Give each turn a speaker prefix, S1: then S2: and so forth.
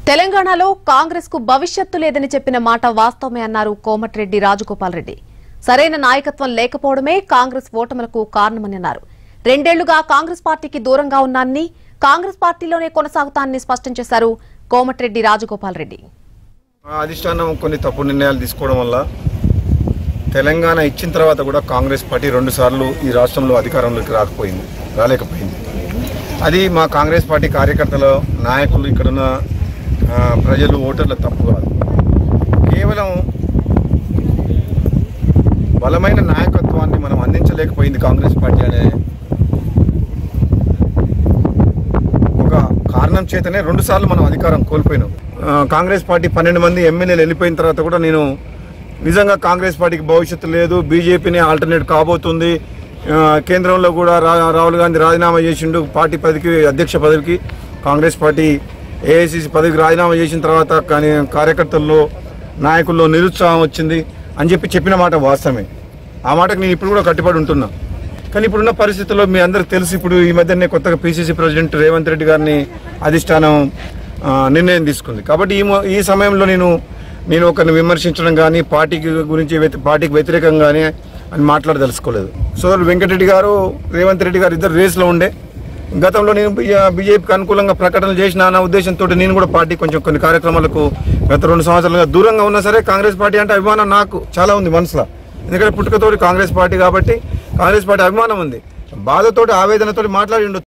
S1: తెలంగాణలో కాంగ్రెస్ కు భవిష్యత్తు లేదని చెప్పిన మాట వాస్తవమే అన్నారు కోమటిరెడ్డి రాజగోపాల్ రెడ్డి సరైన నాయకత్వం లేకపోవడమే కాంగ్రెస్ ఓటములకు కారణమని అన్నారు రెండేళ్లుగా కాంగ్రెస్ పార్టీకి దూరంగా ఉన్నానని కాంగ్రెస్ పార్టీలోనే కొనసాగుతానని స్పష్టం చేశారు కోమటిరెడ్డి రాజగోపాల్ రెడ్డి
S2: ఆ అధిష్టానం కొన్ని తప్పు నిర్ణయాలు తీసుకోవడం వల్ల తెలంగాణ ఇచ్చిన తర్వాత కూడా కాంగ్రెస్ పార్టీ రెండు సార్లు ఈ రాష్ట్రంలో అధికారంలోకి రాకపోయింది రాలేకపోయింది అది మా కాంగ్రెస్ పార్టీ కార్యకర్తలు నాయకులు ఇక్కడున్న ఆ, ప్రజలు ఓటర్ల తప్పు కాదు కేవలం బలమైన నాయకత్వాన్ని మనం అందించలేకపోయింది కాంగ్రెస్ పార్టీ అనే ఒక కారణం చేతనే రెండు సార్లు మనం అధికారం కోల్పోయినాం ఆ, కాంగ్రెస్ పార్టీ పన్నెండు మంది ఎమ్మెల్యేలు వెళ్ళిపోయిన తర్వాత కూడా నేను నిజంగా కాంగ్రెస్ పార్టీకి భవిష్యత్తు లేదు బీజేపీని ఆల్టర్నేట్ కాబోతుంది ఆ, కేంద్రంలో కూడా రా రాహుల్ గాంధీ రాజీనామా చేసిండు పార్టీ పదవికి అధ్యక్ష పదవికి కాంగ్రెస్ పార్టీ ఏఐసిసి పదవికి రాజీనామా చేసిన తర్వాత కానీ కార్యకర్తల్లో నాయకుల్లో నిరుత్సాహం వచ్చింది అని చెప్పి చెప్పిన మాట వాస్తవమే ఆ మాటకు నేను ఇప్పుడు కూడా కట్టుబడి ఉంటున్నా కానీ ఇప్పుడున్న పరిస్థితుల్లో మీ అందరికి తెలుసు ఇప్పుడు ఈ మధ్యనే కొత్తగా పిసిసి ప్రెసిడెంట్ రేవంత్ రెడ్డి గారిని అధిష్టానం ఆ, నిర్ణయం తీసుకుంది కాబట్టి ఈ మొ- ఈ సమయంలో నేను నేను ఒకరిని విమర్శించడం కానీ పార్టీకి గురించి వ్యతి- పార్టీకి వ్యతిరేకంగా కానీ అని మాట్లాడదలుచుకోలేదు సోదరుడు వెంకటరెడ్డి గారు రేవంత్ రెడ్డి గారు ఇద్దరు రేస్లో ఉండే గతంలో నేను బీజేపీకి అనుకూలంగా ప్రకటన చేసిన అన్న ఉద్దేశంతో నేను కూడా పార్టీ కొంచెం కొన్ని కార్యక్రమాలకు గత రెండు సంవత్సరాలుగా దూరంగా ఉన్నా సరే కాంగ్రెస్ పార్టీ అంటే అభిమానం నాకు చాలా ఉంది మనసులో ఎందుకంటే పుట్టుకతోటి కాంగ్రెస్ పార్టీ కాబట్టి కాంగ్రెస్ పార్టీ అభిమానం ఉంది బాధతోటి ఆవేదనతోటి మాట్లాడి